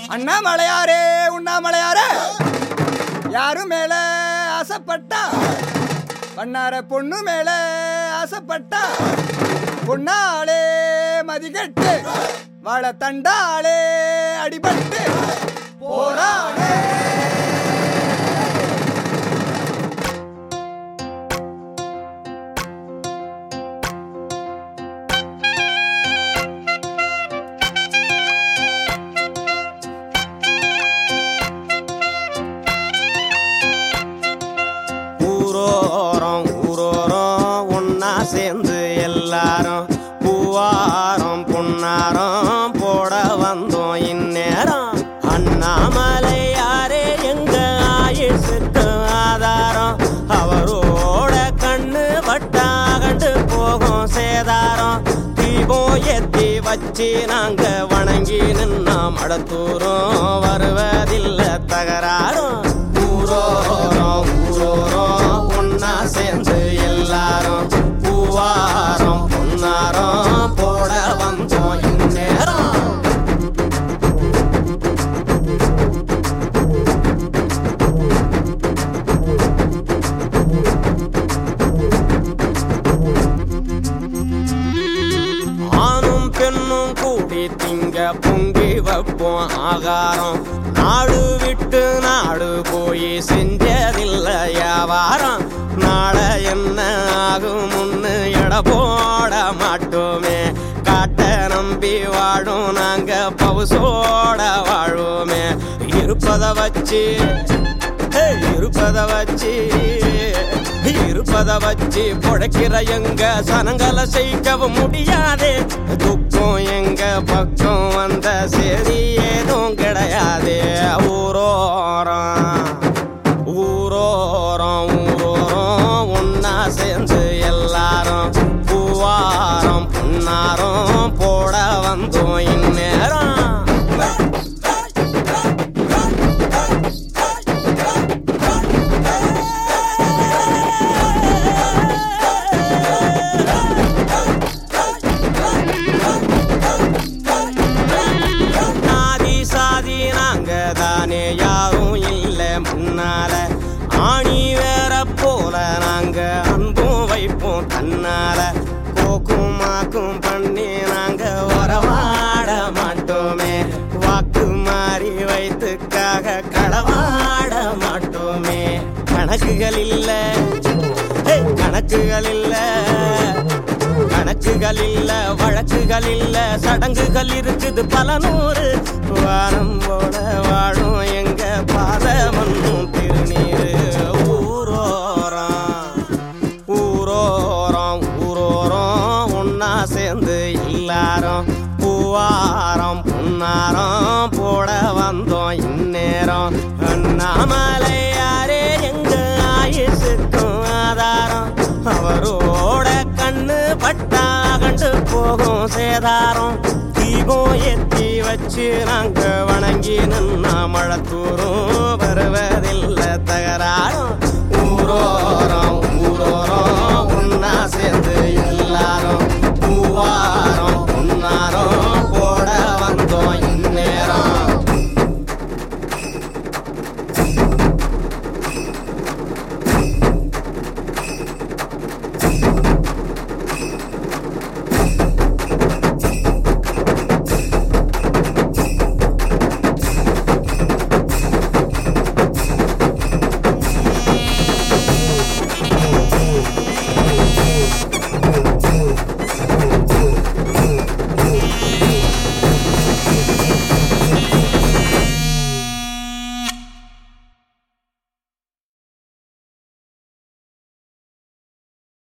அண்ணாமலையாரே உண்ணாமலையாரே யாரும் மேல ஆசைப்பட்டா பண்ணார பொண்ணு மேல ஆசைப்பட்டா பொண்ணாளே மதிகட்டு வாழ தண்டாளே அடிபட்டு போறாளே ஊரோரம் ஊரோரம் ஒன்னா சேர்ந்து எல்லாரும் பூவாரம் பொன்னாரம் போட வந்தோம் இந்நேரம் அண்ணாமலை யாரே எங்க ஆயுசுக்கு ஆதாரம் அவரோட கண்ணு வட்டா கண்டு போகும் சேதாரம் தீபம் ஏத்தி வச்சு நாங்க வணங்கி நின்னா மடத்தூரும் வருவதில்லை தகராறும் ஊரோரம் ஊரோரம் ஒன்னா சேர்ந்து எல்லாரும் பூவாரம் பொன்னாரம் போட வந்தோம் இந்நேரம் ஆணும் பெண்ணும் கூடி திங்க பொங்கி வைப்போம் ஆகாரம் நாடு விட்டு நாடு போய் செஞ்சதில்லை வியாபாரம் நாளை என்ன ஆகும் முன்னு எட போட மாட்டோமே காட்ட நம்பி வாழும் நாங்க பவுசோட வாழ்வோமே இருப்பத வச்சு ஹே, இருப்பத வச்சு இருப்பத வச்சு பொழைக்கிற எங்க சனங்களை செய்கவும் முடியாது துக்கம் எங்க பக்கம் வந்த சரி ஏதும் கிடையாது ஊரோரம் ஊரோரம் ஊரோரம் ஒன்னா சேர்ந்து எல்லாரும் பூவாரம் புன்னாரம் போட வந்தோம் இந்நேரம் நாதி சாதி நாங்க தானே யாரும் இல்ல முன்னால ஆணி வேற போல நாங்க அன்பும் வைப்போம் தன்னால கோக்கும் மாக்கும் பண்ணி நாங்க வரவாட மாட்டோமே வாக்கு மாறி வைத்துக்காக களவாட மாட்டோமே கணக்குகள் இல்ல ஹே, கணக்குகள் இல்ல கணக்குகள் இல்ல வழக்குகள் இல்ல சடங்குகள் இருக்குது பல நூறு வாரம் போல வாழும் எங்க பாதமன்னும் திருநீரு ஊரோரம் ஊரோரம் ஊரோரம் ஒன்னா சேர்ந்து எல்லாரும் பூவாரம் புன்னாரம் போட வந்தோம் இந்நேரம் அண்ணாமலை யாரே எங்க ஆயுசுக்கும் ஆதாரம் அவரோட கண்ணு பட்டா கண்டு போகும் சேதாரம் தீபம் ஏத்தி வச்சு நாங்க வணங்கி நின்னா மழத்தூரும் வருவதில்லை தகராறும் ஊரோ